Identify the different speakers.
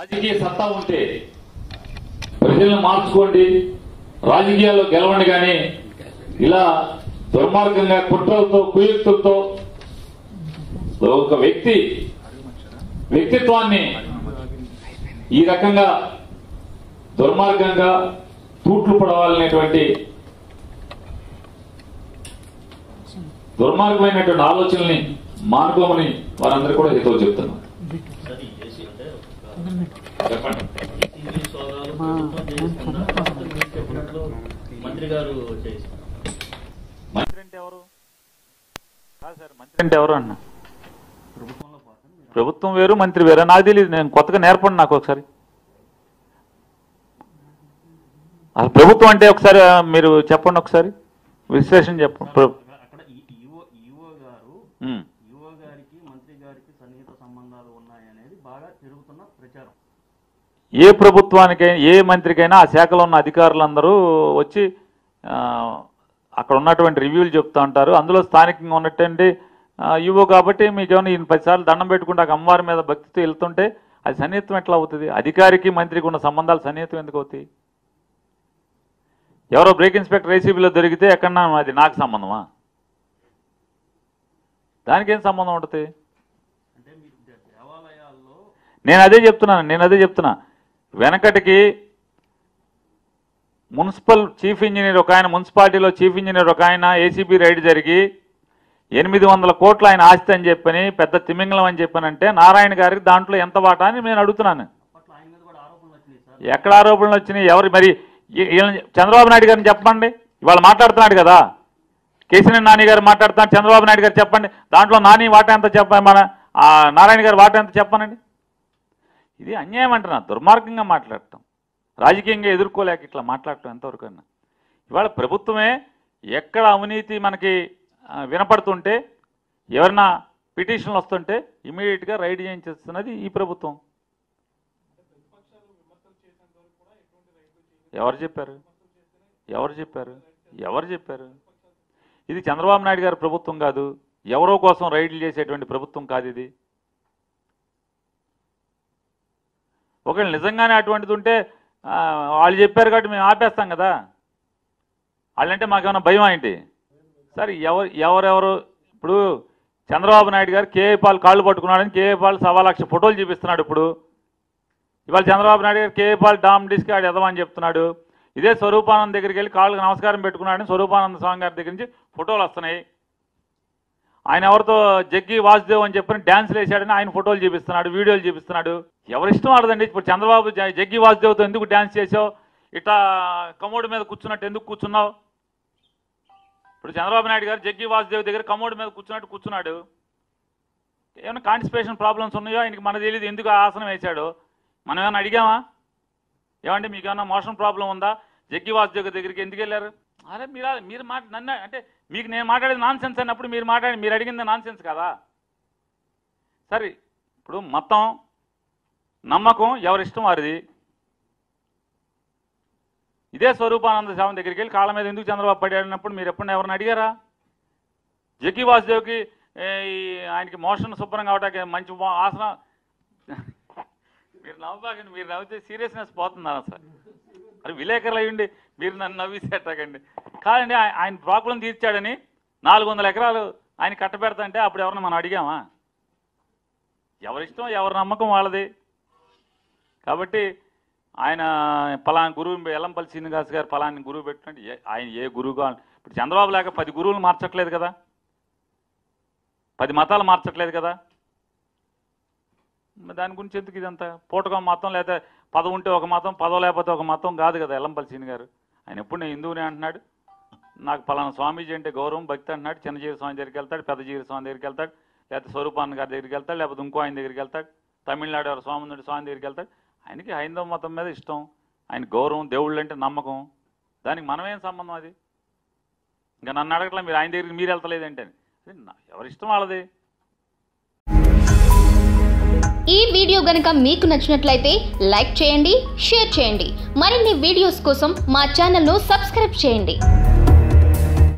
Speaker 1: రాజకీయ సత్తా ఉంటే ప్రజలను మార్చుకోండి రాజకీయాల్లో గెలవండి కానీ ఇలా దుర్మార్గంగా కుట్రలతో కుయుక్తులతో ఒక వ్యక్తి వ్యక్తిత్వాన్ని ఈ రకంగా దుర్మార్గంగా తూట్లు పడవాలనేటువంటి దుర్మార్గమైనటువంటి ఆలోచనల్ని మానుకోమని వారందరూ కూడా హితవు చెప్తున్నారు
Speaker 2: అది చేసి అంటే ఒక
Speaker 1: చెప్పండి
Speaker 2: టీవీ సోదాలు ప్రభుత్వం చేస్తుందా లేకపోతే మీరు చెప్పినట్లు మంత్రి గారు చేస్తారు
Speaker 1: మంత్రి అంటే ఎవరు కాదు సార్ మంత్రి అంటే ఎవరు అన్న ప్రభుత్వం వేరు మంత్రి వేరు నాకు తెలియదు నేను కొత్తగా నేర్పండి నాకు ఒకసారి అసలు ప్రభుత్వం అంటే ఒకసారి ఆ, మీరు చెప్పండి ఒకసారి విశ్లేషణ చెప్పండి ప్ర-
Speaker 2: అక్కడ ఈఓ ఈఓ గారు
Speaker 1: ఉమ్.
Speaker 2: ఈఓ గారికి మంత్రి గారికి సన్నిహిత సంబంధాలు ఉన్నాయనేది బాగా తిరుగుతున్న ప్రచారం
Speaker 1: ఏ ప్రభుత్వానికైనా ఏ మంత్రికైనా ఆ శాఖలో ఉన్న అధికారులందరూ వచ్చి ఆ, అక్కడ ఉన్నటువంటి రివ్యూలు చెప్తూ ఉంటారు అందులో స్థానికంగా ఉన్నటువంటి ఇవో కాబట్టి మీకేమైనా ఈయన పదిసార్లు దండం పెట్టుకుంటే ఆ అమ్మవారి మీద భక్తితో వెళ్తుంటే అది సన్నిహితం ఎట్లా అవుతుంది అధికారికి మంత్రికి ఉన్న సంబంధాలు సన్నిహితం ఎందుకు అవుతాయి ఎవరో బ్రేక్ ఇన్స్పెక్టర్ ఏసీబీలో దొరికితే ఎక్కడన్నా అది నాకు సంబంధమా దానికి ఏం సంబంధం ఉంటుంది
Speaker 2: అంటే మీరు దే- దేవాలయాల్లో
Speaker 1: నేను అదే చెప్తున్నాను నేను అదే చెప్తున్నా వెనకటికి మున్సిపల్ చీఫ్ ఇంజనీర్ ఒక ఆయన మున్సిపాలిటీలో చీఫ్ ఇంజనీర్ ఒక ఆయన ఏసీబీ రైడ్ జరిగి ఎనిమిది వందల కోట్లు ఆయన ఆస్తి అని చెప్పని పెద్ద తిమింగలం అని చెప్పానంటే నారాయణ గారికి దాంట్లో ఎంత వాటా అని నేను అడుగుతున్నాను
Speaker 2: అప్పట్లో ఆయన మీద కూడా ఆరోపణలు వచ్చినాయి సార్
Speaker 1: ఎక్కడ ఆరోపణలు వచ్చినాయి ఎవరు మరి ఈ- ఈయన- చంద్రబాబు నాయుడు గారిని చెప్పండి ఇవాళ మాట్లాడుతున్నాడు కదా కేసీఆర్ నాని గారు మాట్లాడుతున్నాడు చంద్రబాబు నాయుడు గారు చెప్పండి దాంట్లో నాని వాటా ఎంత చెప్పండి మన ఆ నారాయణ గారు వాటా ఎంత చెప్పనండి ఇది అన్యాయం అంటున్నా దుర్మార్గంగా మాట్లాడటం రాజకీయంగా ఎదుర్కోలేక ఇట్లా మాట్లాడటం ఎంతవరకు అన్నా ఇవాళ ప్రభుత్వమే ఎక్కడ అవినీతి మనకి ఆ, వినపడుతుంటే ఎవరన్నా పిటిషన్లు వస్తుంటే ఇమీడియట్గా రైడ్ చేయించేస్తున్నది ఈ ప్రభుత్వం ఎవరు చెప్పారు ఎవరు చెప్పారు ఎవరు చెప్పారు ఇది చంద్రబాబు నాయుడు గారి ప్రభుత్వం కాదు ఎవరో కోసం రైడ్లు చేసేటువంటి ప్రభుత్వం కాదు ఇది ఒకవేళ నిజంగానే అటువంటిది ఉంటే ఆ, వాళ్ళు చెప్పారు కాబట్టి మేము ఆపేస్తాం కదా వాళ్ళంటే మాకేమైనా భయం ఏంటి సరే ఎవరు ఎవరెవరు ఇప్పుడు చంద్రబాబు నాయుడు గారు కేఏ పాల్ కాళ్ళు పట్టుకున్నాడని కేఏ పాల్ సవా లక్ష ఫోటోలు చూపిస్తున్నాడు ఇప్పుడు ఇవాళ చంద్రబాబు నాయుడు గారు కేఏ పాల్ డామ్ డిస్క్ ఆడు ఎదవని చెప్తున్నాడు ఇదే స్వరూపానంద్ దగ్గరికి వెళ్ళి కాళ్ళకు నమస్కారం పెట్టుకున్నాడని స్వరూపానంద స్వామి గారి దగ్గర నుంచి ఫోటోలు వస్తున్నాయి ఆయన ఎవరితో జగ్గి వాసుదేవ్ అని చెప్పని డ్యాన్స్లు వేసాడని ఆయన ఫోటోలు చూపిస్తున్నాడు వీడియోలు చూపిస్తున్నాడు ఎవరిష్టం ఆడదండి ఇప్పుడు చంద్రబాబు జ- జగ్గి వాసుదేవ్తో ఎందుకు డ్యాన్స్ చేసావు ఇట్లా కమోడు మీద కూర్చున్నట్టు ఎందుకు కూర్చున్నావు ఇప్పుడు చంద్రబాబు నాయుడు గారు జగ్గి వాసుదేవ్ దగ్గర కమోడు మీద కూర్చున్నట్టు కూర్చున్నాడు ఏమైనా కాన్స్టిపేషన్ ప్రాబ్లమ్స్ ఉన్నాయో ఆయనకి మన తెలియదు ఎందుకు ఆ ఆసనం వేశాడు మనం ఏమైనా అడిగామా ఏమంటే మీకు ఏమైనా మోషన్ ప్రాబ్లం ఉందా జగ్గి వాసుదేవ్ దగ్గరికి ఎందుకు వెళ్ళారు అరే మీరు ఆ- మీరు మాట నన్ను అంటే మీకు నేను మాట్లాడేది నాన్ సెన్స్ అన్నప్పుడు మీరు మాట్లాడి మీరు అడిగింది నాన్ సెన్స్ కదా సరే ఇప్పుడు మొత్తం నమ్మకం ఎవరిష్టం వారిది ఇదే స్వరూపానంద స్వామి దగ్గరికి వెళ్ళి కాళ్ళ మీద ఎందుకు చంద్రబాబు పడాడినప్పుడు మీరు ఎప్పుడైనా ఎవరిని అడిగారా జగ్గి వాసుదేవ్కి ఏ, ఈ ఆయనకి మోషన్ శుభ్రం కావడానికి మంచి మో- ఆసనం మీరు నవ్వబాకండి మీరు నవ్వితే సీరియస్నెస్ పోతున్నారు అసలు మరి విలేకరులు అయ్యండి మీరు నన్ను నవ్విసేటకండి కాదండి ఆయ- ఆయన ప్రాబ్లం తీర్చాడని నాలుగు వందల ఎకరాలు ఆయన కట్టబెడతా అంటే అప్పుడు ఎవరిని మనం అడిగామా ఎవరిష్టం ఎవరి నమ్మకం వాళ్ళది కాబట్టి ఆయన పలానా గురువు ఎల్లంపల్లి శ్రీనివాస్ గారు పలాని గురువు పెట్టినట్టు ఏ- ఆయన ఏ గురువు కావాలి ఇప్పుడు చంద్రబాబు లేక పది గురువులు మార్చట్లేదు కదా పది మతాలు మార్చట్లేదు కదా మరి దాని గురించి ఎందుకు ఇదంతా పూటకం మతం లేదా పదవి ఉంటే ఒక మతం పదవి లేకపోతే ఒక మతం కాదు కదా ఎల్లంపల్లి సీని గారు ఆయన ఎప్పుడు నేను హిందువునే అంటున్నాడు నాకు పలానా స్వామీజీ అంటే గౌరవం భక్తి అంటున్నాడు చిన్నజీవి స్వామి దగ్గరికి వెళ్తాడు పెద్దజీవి స్వామి దగ్గరికి వెళ్తాడు లేకపోతే స్వరూపానంద గారి దగ్గరికి వెళ్తాడు లేకపోతే ఇంకో ఆయన దగ్గరికి వెళ్తాడు తమిళనాడు ఎవరు స్వామి ఉన్నాడు స్వామి దగ్గరికి వెళ్తాడు ఆయనకి హైందవ మతం మీద ఇష్టం ఆయన గౌరవం దేవుళ్ళు అంటే నమ్మకం దానికి మనమేం సంబంధం అది ఇంకా నన్ను అడగట్లా మీరు ఆయన దగ్గరికి మీరు వెళ్తలేదంటే అది నా- ఎవరి ఇష్టం వాళ్ళది
Speaker 3: ఈ వీడియో గనుక మీకు నచ్చినట్లయితే లైక్ చేయండి షేర్ చేయండి మరిన్ని వీడియోస్ కోసం మా ఛానల్ను సబ్స్క్రైబ్ చేయండి